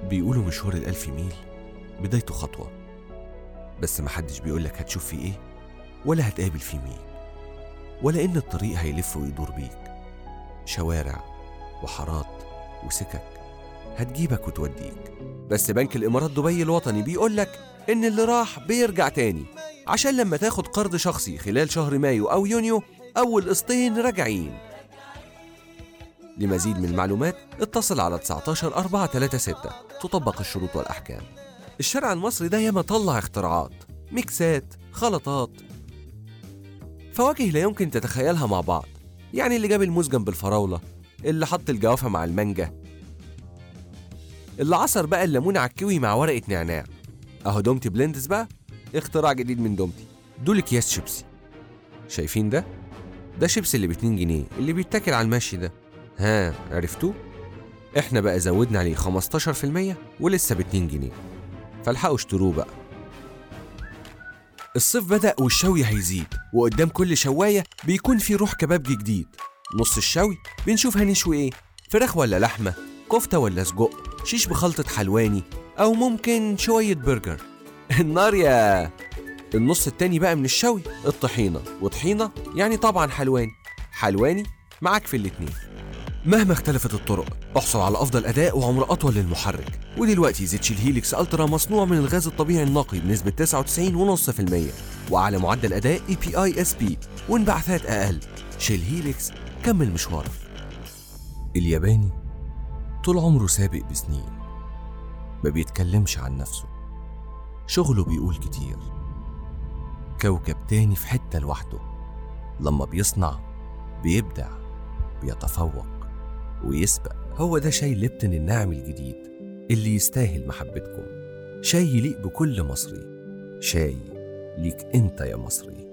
بيقولوا مشوار الألف ميل بدايته خطوة بس محدش بيقولك هتشوف فيه إيه ولا هتقابل فيه مين ولا إن الطريق هيلف ويدور بيك شوارع وحارات وسكك هتجيبك وتوديك بس بنك الإمارات دبي الوطني بيقولك إن اللي راح بيرجع تاني عشان لما تاخد قرض شخصي خلال شهر مايو أو يونيو أول قسطين راجعين لمزيد من المعلومات اتصل على 19 436 تطبق الشروط والأحكام الشارع المصري ده ياما طلع اختراعات ميكسات خلطات فواكه لا يمكن تتخيلها مع بعض يعني اللي جاب الموز جنب الفراولة اللي حط الجوافة مع المانجا اللي عصر بقى الليمون على الكيوي مع ورقة نعناع اهو دومتي بلندز بقى اختراع جديد من دومتي دول اكياس شيبسي شايفين ده؟ ده شيبسي اللي ب 2 جنيه اللي بيتاكل على المشي ده ها عرفتوه؟ احنا بقى زودنا عليه 15% ولسه ب 2 جنيه فالحقوا اشتروه بقى الصيف بدأ والشوي هيزيد وقدام كل شواية بيكون في روح كبابجي جديد نص الشوي بنشوف هنشوي ايه فراخ ولا لحمة كفتة ولا سجق شيش بخلطة حلواني أو ممكن شوية برجر النار يا النص التاني بقى من الشوي الطحينة وطحينة يعني طبعا حلواني حلواني معاك في الاتنين مهما اختلفت الطرق احصل على افضل اداء وعمر اطول للمحرك ودلوقتي زيت شيل هيليكس الترا مصنوع من الغاز الطبيعي النقي بنسبه 99.5% وعلى معدل اداء اي بي اي اس بي وانبعاثات اقل شيل هيليكس كمل مشوارك الياباني طول عمره سابق بسنين ما بيتكلمش عن نفسه شغله بيقول كتير كوكب تاني في حتة لوحده لما بيصنع بيبدع بيتفوق ويسبق هو ده شاي ليبتن الناعم الجديد اللي يستاهل محبتكم شاي يليق بكل مصري شاي ليك انت يا مصري